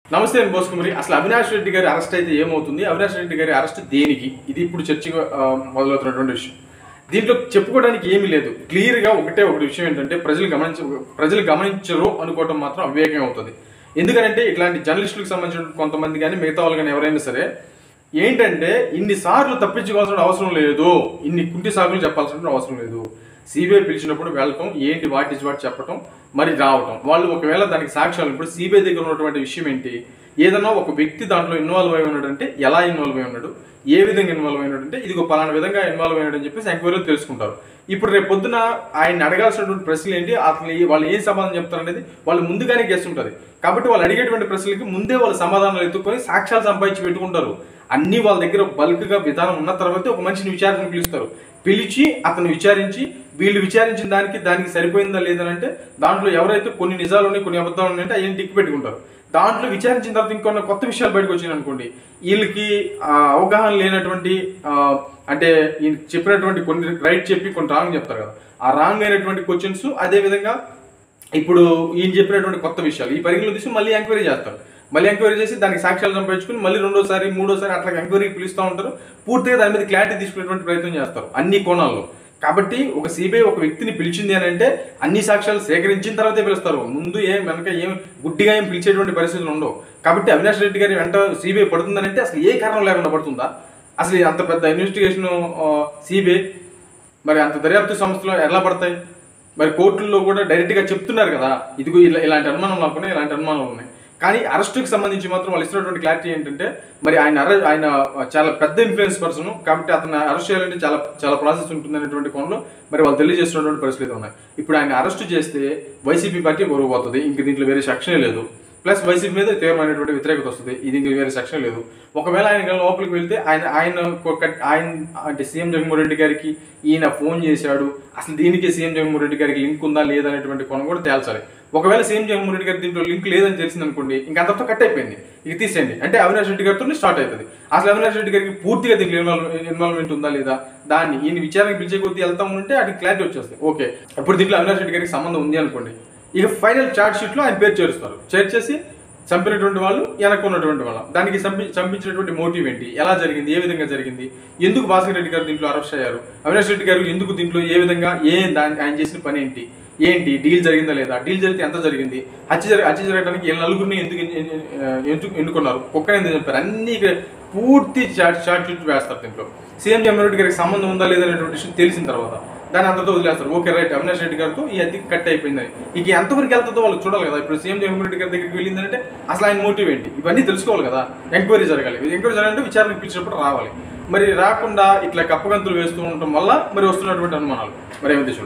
నమస్తే నేను బోసుకుమరి అసలు అవినాష్ రెడ్డి గారి అరెస్ట్ అయితే ఏమవుతుంది అవినాష్ రెడ్డి గారి అరెస్ట్ దేనికి ఇది ఇప్పుడు చర్చగా ఆ, మొదలవుతున్నటువంటి విషయం దీంట్లో చెప్పుకోవడానికి ఏమీ లేదు క్లియర్ గా ఒకటే ఒకటి విషయం ఏంటంటే ప్రజలు గమనించ ప్రజలు గమనించరు అనుకోవటం మాత్రం అవివేకం అవుతుంది ఎందుకంటే ఇట్లాంటి జర్నలిస్టులకు సంబంధించిన కొంతమంది కానీ మిగతా వాళ్ళు కానీ ఎవరైనా సరే ఏంటంటే ఇన్ని సార్లు తప్పించుకోవాల్సిన అవసరం లేదు ఇన్ని కుంటి సాగులు చెప్పాల్సిన అవసరం లేదు సిబిఐ పిలిచినప్పుడు వెళ్ళటం ఏంటి వాట్ ఇస్ వాట్ చెప్పటం మరి రావటం వాళ్ళు ఒకవేళ దానికి సాక్ష్యాలు ఇప్పుడు సిబిఐ దగ్గర ఉన్నటువంటి విషయం ఏంటి ఏదన్నా ఒక వ్యక్తి దాంట్లో ఇన్వాల్వ్ అయి ఉన్నాడంటే ఎలా ఇన్వాల్వ్ అయి ఉన్నాడు ఏ విధంగా ఇన్వాల్వ్ అయినాడంటే ఇది ఒక పలానా విధంగా ఇన్వాల్వ్ అయినాడు అని చెప్పేసి ఎంక్వైరీలో తెలుసుకుంటారు ఇప్పుడు రేపు పొద్దున ఆయన అడగాల్సినటువంటి ప్రశ్నలు ఏంటి అసలు ఈ- వాళ్ళు ఏం సమాధానం చెప్తారనేది వాళ్ళు ముందుగానే గెస్ట్ ఉంటుంది కాబట్టి వాళ్ళు అడిగేటువంటి ప్రశ్నలకి ముందే వాళ్ళు సమాధానాలు ఎత్తుకొని సాక్ష్యాలు సంపాదించి పెట్టుకుంటారు అన్ని వాళ్ళ దగ్గర బల్క్ గా విధానం ఉన్న తర్వాతే ఒక మనిషిని విచారణ పిలుస్తారు పిలిచి అతను విచారించి వీళ్ళు విచారించిన దానికి దానికి సరిపోయిందా లేదనంటే దాంట్లో ఎవరైతే కొన్ని నిజాలు ఉన్నాయి కొన్ని అబద్ధాలు ఉన్నాయంటే అవి టిక్ పెట్టుకుంటారు దాంట్లో విచారించిన తర్వాత ఇంకొన్ని కొత్త విషయాలు బయటకు వచ్చినాయి అనుకోండి వీళ్ళకి ఆ, అవగాహన లేనటువంటి ఆ, అంటే ఈయన చెప్పినటువంటి కొన్ని రైట్ చెప్పి కొన్ని రాంగ్ చెప్తారు కదా ఆ రాంగ్ అయినటువంటి క్వశ్చన్స్ అదే విధంగా ఇప్పుడు ఈయన చెప్పినటువంటి కొత్త విషయాలు ఈ పరిగణలో తీసి మళ్ళీ ఎంక్వైరీ చేస్తారు మళ్ళీ ఎంక్వైరీ చేసి దానికి సాక్ష్యాలు సంపాదించుకుని మళ్ళీ రెండోసారి మూడోసారి అట్లా ఎంక్వైరీకి పిలుస్తూ ఉంటారు పూర్తిగా దాని మీద క్లారిటీ తీసుకునేటువంటి ప్రయత్నం చేస్తారు అన్ని కోణాల్లో కాబట్టి ఒక సిబిఐ ఒక వ్యక్తిని పిలిచింది అని అంటే అన్ని సాక్ష్యాలు సేకరించిన తర్వాతే పిలుస్తారు ముందు ఏం వెనక ఏం గుడ్డిగా ఏం పిలిచేటువంటి పరిస్థితులు ఉండవు కాబట్టి అవినాష్ రెడ్డి గారి వెంట సిబిఐ పడుతుందని అంటే అసలు ఏ కారణం లేకుండా పడుతుందా అసలు అంత పెద్ద ఇన్వెస్టిగేషన్ సిబిఐ మరి అంత దర్యాప్తు సంస్థలు ఎలా పడతాయి మరి కోర్టుల్లో కూడా డైరెక్ట్ గా చెప్తున్నారు కదా ఇదిగో ఇలా ఇలాంటి అనుమానాలు నాకున్నాయి ఇలాంటి అనుమానాలు ఉన్నాయి కానీ అరెస్ట్కి సంబంధించి మాత్రం వాళ్ళు ఇస్తున్నటువంటి క్లారిటీ ఏంటంటే మరి ఆయన అరె ఆయన చాలా పెద్ద ఇన్ఫ్లుయెన్స్ పర్సన్ కాబట్టి అతను అరెస్ట్ చేయాలంటే చాలా చాలా ప్రాసెస్ ఉంటుంది అనేటువంటి కోణంలో మరి వాళ్ళు తెలియజేస్తున్నటువంటి పరిస్థితులు ఉన్నాయి ఇప్పుడు ఆయన అరెస్ట్ చేస్తే వైసీపీ పార్టీ గొరవబోతుంది ఇంక దీంట్లో వేరే సెక్షనే లేదు ప్లస్ వైసీపీ మీద తీవ్రమైనటువంటి వ్యతిరేకత వస్తుంది ఇది ఇంక వేరే సెక్షన్ లేదు ఒకవేళ ఆయన గనుక లోపలికి వెళ్తే ఆయన ఆయన ఒక- ఆయన అంటే సీఎం జగన్మోహన్ రెడ్డి గారికి ఈయన ఫోన్ చేశాడు అసలు దీనికి సీఎం జగన్మోహన్ రెడ్డి గారికి లింక్ ఉందా లేదా అనేటువంటి కోణం కూడా తేల్చాలి ఒకవేళ సీఎం జగన్మోహన్ రెడ్డి గారి దీంట్లో లింక్ లేదని తెలిసింది అనుకోండి ఇంకా అంతతో కట్ అయిపోయింది ఇక తీసేయండి అంటే అవినాష్ రెడ్డి గారితో స్టార్ట్ అవుతుంది అసలు అవినాష్ రెడ్డి గారికి పూర్తిగా దీంట్లో ఇన్వాల్వ్ ఇన్వాల్వ్మెంట్ ఉందా లేదా దాన్ని ఈయన విచారణకు పిలిచే కొద్దీ వెళ్తా ఉంటే అది క్లారిటీ వచ్చేస్తుంది ఓకే ఇప్పుడు దీంట్లో అవినాష్ రెడ్డి గారికి సంబంధం ఉంది అనుకోండి ఇక ఫైనల్ చార్ట్ షీట్ లో ఆయన పేరు చేరుస్తారు చేర్చేసి చంపినటువంటి వాళ్ళు వెనక ఉన్నటువంటి వాళ్ళు దానికి చంపి చంపించినటువంటి మోటివ్ ఏంటి ఎలా జరిగింది ఏ విధంగా జరిగింది ఎందుకు భాస్కర్ రెడ్డి గారు దీంట్లో అరెస్ట్ అయ్యారు అవినాష్ రెడ్డి గారు ఎందుకు దీంట్లో ఏ విధంగా ఏ దాని ఆయన చేసిన పని ఏంటి ఏంటి డీల్ జరిగిందా లేదా డీల్ జరిగితే ఎంత జరిగింది హత్య జరి హత్య జరగడానికి ఈ నలుగురిని ఎందుకు ఎన్- ఎన్- ఎన్- ఎందుకు ఎన్నుకున్నారు కుక్కని ఎందుకు చంపారు అన్ని ఇక్కడ పూర్తి చార్ట్ చార్ట్ షీట్ వేస్తారు దీంట్లో సీఎం జగన్ రెడ్డి గారికి సంబంధం ఉందా లేదా అనేటువంటి విషయం తెలిసిన తర్వాత దాన్ని అంతతో వదిలేస్తారు ఓకే రైట్ అవినాష్ రెడ్డి గారితో ఈ అతి కట్ అయిపోయిందని ఇక ఎంతవరకు వెళ్తుందో వాళ్ళు చూడాలి కదా ఇప్పుడు సీఎం జగన్ రెడ్డి గారి దగ్గరికి వెళ్ళిందంటే అసలు ఆయన మోటివ్ ఏంటి ఇవన్నీ తెలుసుకోవాలి కదా ఎంక్వైరీ జరగాలి ఎంక్వైరీ జరగాలంటే విచారణ పిలిచినప్పుడు రావాలి మరి రాకుండా ఇట్లా కప్పగంతులు వేస్తూ ఉండటం వల్ల మరి వస్తున్నటువంటి అనుమానాలు మరి ఏమైతే చూడాలి